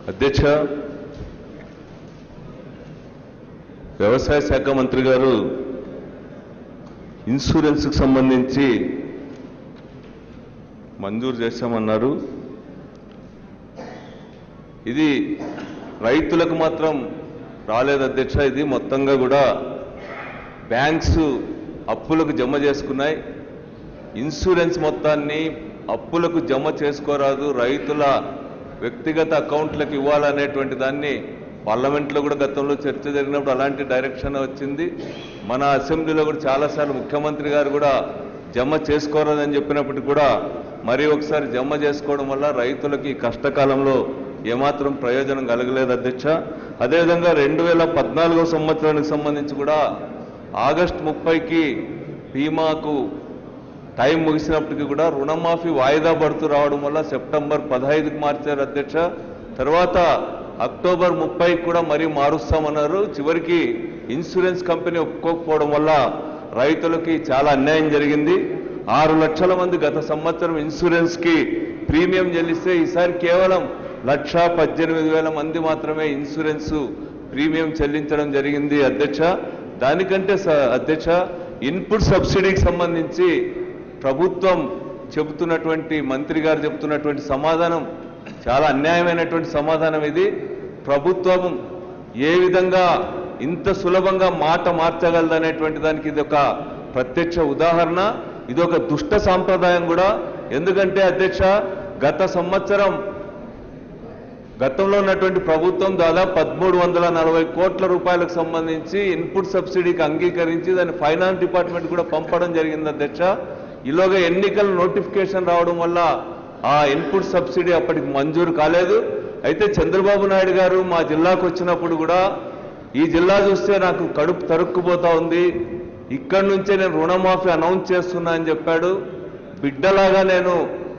అధ్యక్ష వ్యవసాయ శాఖ మంత్రి గారు ఇన్సూరెన్స్కి సంబంధించి మంజూరు చేశామన్నారు ఇది రైతులకు మాత్రం రాలేదు అధ్యక్ష ఇది మొత్తంగా కూడా బ్యాంక్స్ అప్పులకు జమ చేసుకున్నాయి ఇన్సూరెన్స్ మొత్తాన్ని అప్పులకు జమ చేసుకోరాదు రైతుల వ్యక్తిగత అకౌంట్లకు ఇవ్వాలనేటువంటి దాన్ని పార్లమెంట్లో కూడా గతంలో చర్చ జరిగినప్పుడు అలాంటి డైరెక్షన్ వచ్చింది మన అసెంబ్లీలో కూడా చాలాసార్లు ముఖ్యమంత్రి గారు కూడా జమ చేసుకోరాదని చెప్పినప్పటికీ కూడా మరి ఒకసారి జమ చేసుకోవడం వల్ల రైతులకి ఈ కష్టకాలంలో ఏమాత్రం ప్రయోజనం కలగలేదు అధ్యక్ష అదేవిధంగా రెండు వేల పద్నాలుగో సంవత్సరానికి సంబంధించి కూడా ఆగస్టు ముప్పైకి బీమాకు టైం ముగిసినప్పటికీ కూడా రుణమాఫీ వాయిదా పడుతూ రావడం వల్ల సెప్టెంబర్ పదహైదుకి మార్చారు అధ్యక్ష తర్వాత అక్టోబర్ ముప్పైకి కూడా మరీ మారుస్తామన్నారు చివరికి ఇన్సూరెన్స్ కంపెనీ ఒప్పుకోకపోవడం వల్ల రైతులకి చాలా అన్యాయం జరిగింది ఆరు లక్షల మంది గత సంవత్సరం ఇన్సూరెన్స్కి ప్రీమియం చెల్లిస్తే ఈసారి కేవలం లక్ష పద్దెనిమిది వేల మంది మాత్రమే ఇన్సూరెన్స్ ప్రీమియం చెల్లించడం జరిగింది అధ్యక్ష దానికంటే స- అధ్యక్ష ఇన్పుట్ సబ్సిడీకి సంబంధించి ప్రభుత్వం చెబుతున్నటువంటి మంత్రి గారు చెబుతున్నటువంటి సమాధానం చాలా అన్యాయమైనటువంటి సమాధానం ఇది ప్రభుత్వం ఏ విధంగా ఇంత సులభంగా మాట మార్చగలదనేటువంటి దానికి ఇది ఒక ప్రత్యక్ష ఉదాహరణ ఇది ఒక దుష్ట సాంప్రదాయం కూడా ఎందుకంటే అధ్యక్ష గత సంవత్సరం గతంలో ఉన్నటువంటి ప్రభుత్వం దాదాపు పదమూడు వందల నలభై కోట్ల రూపాయలకు సంబంధించి ఇన్పుట్ సబ్సిడీకి అంగీకరించి దాన్ని ఫైనాన్స్ డిపార్ట్మెంట్ కూడా పంపడం జరిగింది అధ్యక్ష ఈలోగా ఎన్నికల నోటిఫికేషన్ రావడం వల్ల ఆ ఇన్పుట్ సబ్సిడీ అప్పటికి మంజూరు కాలేదు అయితే చంద్రబాబు నాయుడు గారు మా జిల్లాకు వచ్చినప్పుడు కూడా ఈ జిల్లా చూస్తే నాకు కడుపు తరుక్కుపోతా ఉంది ఇక్కడి నుంచే నేను రుణమాఫీ అనౌన్స్ చేస్తున్నా అని చెప్పాడు బిడ్డలాగా నేను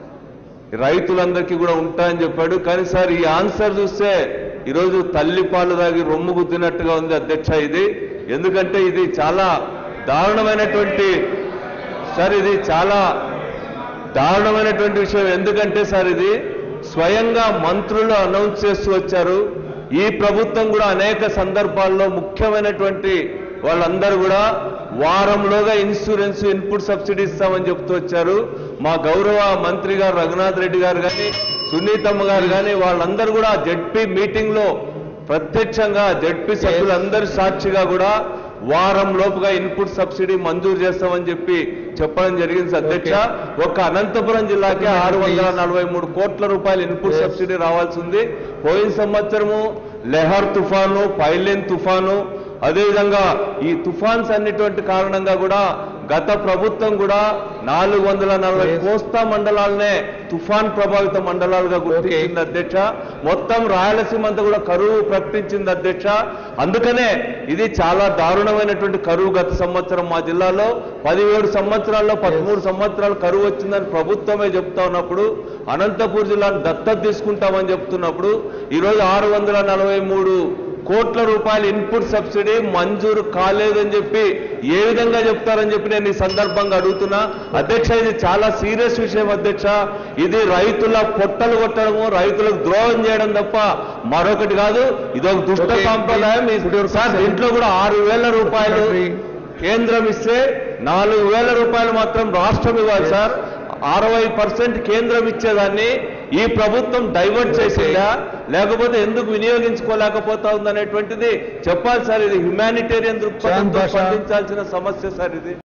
రైతులందరికీ కూడా ఉంటా అని చెప్పాడు కానీ సార్ ఈ ఆన్సర్ చూస్తే ఈరోజు తల్లి పాలు దాగి రొమ్ము గుద్దినట్టుగా ఉంది అధ్యక్ష ఇది ఎందుకంటే ఇది చాలా దారుణమైనటువంటి సార్ ఇది చాలా దారుణమైనటువంటి విషయం ఎందుకంటే సార్ ఇది స్వయంగా మంత్రులు అనౌన్స్ చేస్తూ వచ్చారు ఈ ప్రభుత్వం కూడా అనేక సందర్భాల్లో ముఖ్యమైనటువంటి వాళ్ళందరూ కూడా వారంలోగా ఇన్సూరెన్స్ ఇన్పుట్ సబ్సిడీ ఇస్తామని చెప్తూ వచ్చారు మా గౌరవ మంత్రి గారు రఘునాథ్ రెడ్డి గారు కానీ సునీతమ్మ గారు కానీ వాళ్ళందరూ కూడా జడ్పీ మీటింగ్ లో ప్రత్యక్షంగా జడ్పీ సభ్యులందరి సాక్షిగా కూడా వారం లోపుగా ఇన్పుట్ సబ్సిడీ మంజూరు చేస్తామని చెప్పి చెప్పడం జరిగింది అధ్యక్ష ఒక అనంతపురం జిల్లాకి ఆరు వందల నలభై మూడు కోట్ల రూపాయల ఇన్పుట్ సబ్సిడీ రావాల్సి ఉంది పోయిన సంవత్సరము లెహర్ తుఫాను పైలిన్ తుఫాను అదేవిధంగా ఈ తుఫాన్స్ అన్నిటువంటి కారణంగా కూడా గత ప్రభుత్వం కూడా నాలుగు వందల నలభై కోస్తా మండలాలనే తుఫాన్ ప్రభావిత మండలాలుగా గుర్తించింది అధ్యక్ష మొత్తం రాయలసీమ అంతా కూడా కరువు ప్రకటించింది అధ్యక్ష అందుకనే ఇది చాలా దారుణమైనటువంటి కరువు గత సంవత్సరం మా జిల్లాలో పదిహేడు సంవత్సరాల్లో పదమూడు సంవత్సరాలు కరువు వచ్చిందని ప్రభుత్వమే చెప్తా ఉన్నప్పుడు అనంతపూర్ జిల్లాను దత్తత తీసుకుంటామని చెప్తున్నప్పుడు ఈరోజు ఆరు వందల నలభై మూడు కోట్ల రూపాయల ఇన్పుట్ సబ్సిడీ మంజూరు కాలేదని చెప్పి ఏ విధంగా చెప్తారని చెప్పి నేను ఈ సందర్భంగా అడుగుతున్నా అధ్యక్ష ఇది చాలా సీరియస్ విషయం అధ్యక్ష ఇది రైతుల పొట్టలు కొట్టడము రైతులకు ద్రోహం చేయడం తప్ప మరొకటి కాదు ఇది ఒక దుష్ట Okay. సాంప్రదాయం ఈ- సార్ దీంట్లో కూడా ఆరు వేల రూపాయలు కేంద్రం ఇస్తే నాలుగు వేల రూపాయలు మాత్రం రాష్ట్రం ఇవ్వాలి సార్ అరవై పర్సెంట్ కేంద్రం ఇచ్చేదాన్ని ఈ ప్రభుత్వం డైవర్ట్ చేసిందా లేకపోతే ఎందుకు వినియోగించుకోలేకపోతా ఉందనేటువంటిది చెప్పాలి సార్ ఇది హ్యుమానిటేరియన్ దృక్పథంతో శాంత్ భాష. స్పందించాల్సిన సమస్య సార్ ఇది